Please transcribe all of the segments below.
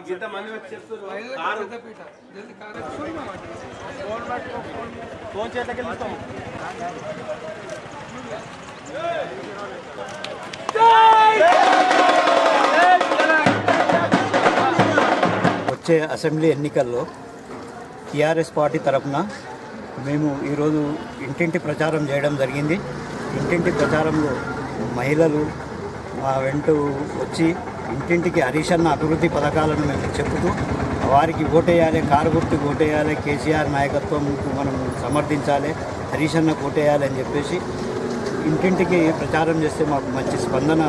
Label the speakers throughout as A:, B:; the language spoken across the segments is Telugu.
A: ఇంతమంది వచ్చి చెప్తున్నారు కారు ఫోన్ చేతకి వెళ్ళిస్తాం
B: వచ్చే అసెంబ్లీ ఎన్నికల్లో టీఆర్ఎస్ పార్టీ తరఫున మేము ఈరోజు ఇంటింటి ప్రచారం చేయడం జరిగింది ఇంటింటి ప్రచారంలో మహిళలు మా వెంట వచ్చి ఇంటింటికి హరీషన్న అభివృద్ధి పథకాలను మేము చెబుతూ వారికి ఓటేయాలి కారు గుర్తుకు ఓటేయాలి కేసీఆర్ నాయకత్వంకు మనం సమర్థించాలి హరీషన్న ఓటేయాలి అని చెప్పేసి ఇంటింటికి ప్రచారం చేస్తే మాకు మంచి స్పందన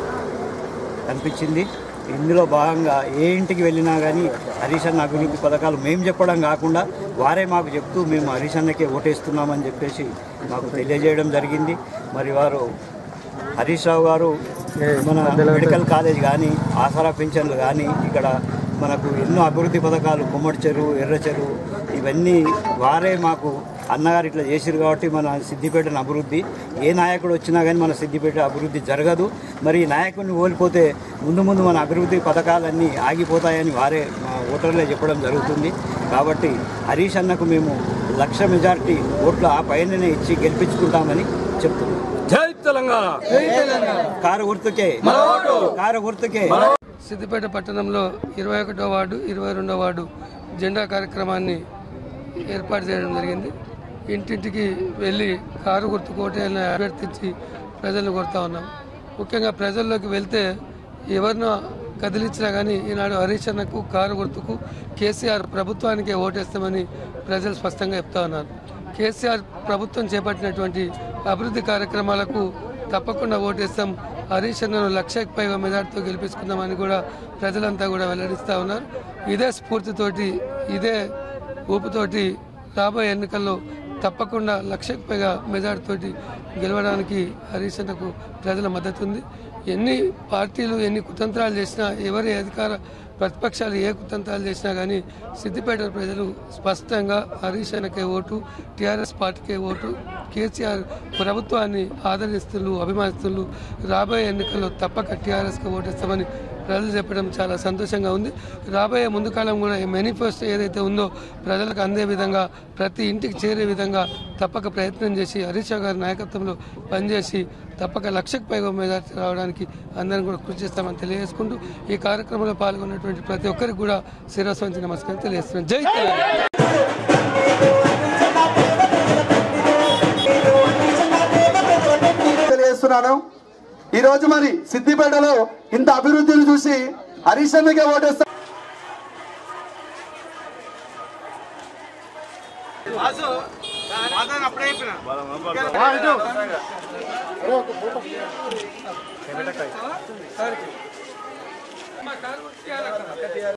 B: కనిపించింది ఇందులో భాగంగా ఏ ఇంటికి వెళ్ళినా కానీ హరీష్ అన్న అభివృద్ధి పథకాలు మేము చెప్పడం కాకుండా వారే మాకు చెప్తూ మేము హరీష్ అన్నకే ఓటేస్తున్నామని చెప్పేసి మాకు తెలియజేయడం జరిగింది మరి వారు హరీష్ రావు గారు మన మెడికల్ కాలేజ్ కానీ ఆసరా పెన్షన్లు కానీ ఇక్కడ మనకు ఎన్నో అభివృద్ధి పథకాలు కుమ్మడి చెరువు ఎర్ర చెరువు ఇవన్నీ వారే మాకు అన్నగారు ఇట్లా చేసిరు కాబట్టి మన సిద్దిపేటను అభివృద్ధి ఏ నాయకుడు వచ్చినా కానీ మన సిద్దిపేట అభివృద్ధి జరగదు మరి ఈ నాయకుడిని ఓడిపోతే ముందు ముందు మన అభివృద్ధి పథకాలన్నీ ఆగిపోతాయని వారే మా ఓటర్లే చెప్పడం జరుగుతుంది కాబట్టి హరీష్ అన్నకు మేము లక్ష మెజార్టీ ఓట్లు ఆ పైననే ఇచ్చి గెలిపించుకుంటామని చెప్తున్నాం
A: జై తెలంగాణ
B: కారు గుర్తుకే కారు గుర్తుకే
C: సిద్దిపేట పట్టణంలో ఇరవై ఒకటో వార్డు ఇరవై రెండో వార్డు జెండా కార్యక్రమాన్ని ఏర్పాటు చేయడం జరిగింది ఇంటింటికి వెళ్ళి కారు గుర్తు కోటేయాలని అభ్యర్థించి ప్రజలను కోరుతా ఉన్నాం ముఖ్యంగా ప్రజల్లోకి వెళ్తే ఎవరినో కదిలించినా కానీ ఈనాడు హరీష్ అన్నకు కారు గుర్తుకు కేసీఆర్ ప్రభుత్వానికే ఓటేస్తామని ప్రజలు స్పష్టంగా చెప్తా ఉన్నారు కేసీఆర్ ప్రభుత్వం చేపట్టినటువంటి అభివృద్ధి కార్యక్రమాలకు తప్పకుండా ఓటేస్తాం హరీష్ అన్నను లక్షకు పైగా మెజార్టీతో గెలిపించుకుందామని కూడా ప్రజలంతా కూడా వెల్లడిస్తూ ఉన్నారు ఇదే స్ఫూర్తితోటి ఇదే ఊపుతోటి రాబోయే ఎన్నికల్లో తప్పకుండా లక్షకు పైగా మెజార్టీతోటి గెలవడానికి హరీష్ అన్నకు ప్రజల మద్దతు ఉంది ఎన్ని పార్టీలు ఎన్ని కుతంత్రాలు చేసినా ఎవరి అధికార ప్రతిపక్షాలు ఏ కుతంత్రాలు చేసినా కానీ సిద్దిపేట ప్రజలు స్పష్టంగా హరీష్ అన్నకే ఓటు టీఆర్ఎస్ పార్టీకే ఓటు కేసీఆర్ ప్రభుత్వాన్ని ఆదరిస్తున్నారు అభిమానిస్తున్నారు రాబోయే ఎన్నికల్లో తప్పక టీఆర్ఎస్కి ఓటేస్తామని ప్రజలు చెప్పడం చాలా సంతోషంగా ఉంది రాబోయే ముందు కాలం కూడా ఈ మేనిఫెస్టో ఏదైతే ఉందో ప్రజలకు అందే విధంగా ప్రతి ఇంటికి చేరే విధంగా తప్పక ప్రయత్నం చేసి హరీష్ రావు గారి నాయకత్వంలో పనిచేసి తప్పక లక్షకు పైగా మెజార్టీ రావడానికి అందరం కూడా కృషి చేస్తామని తెలియజేసుకుంటూ ఈ కార్యక్రమంలో పాల్గొన్నటువంటి ప్రతి ఒక్కరికి కూడా శిరస్సు వంచి నమస్కారం తెలియజేస్తున్నాను జై తెలంగాణ
D: తెలియజేస్తున్నాను ఈ రోజు మరి సిద్దిపేటలో ఇంత అభివృద్ధిని చూసి హరీష్ అన్నకే ఓటేస్తా
A: అప్పుడే చెప్పిన
C: మా కారు గుర్తు చేయాలి అక్కడ.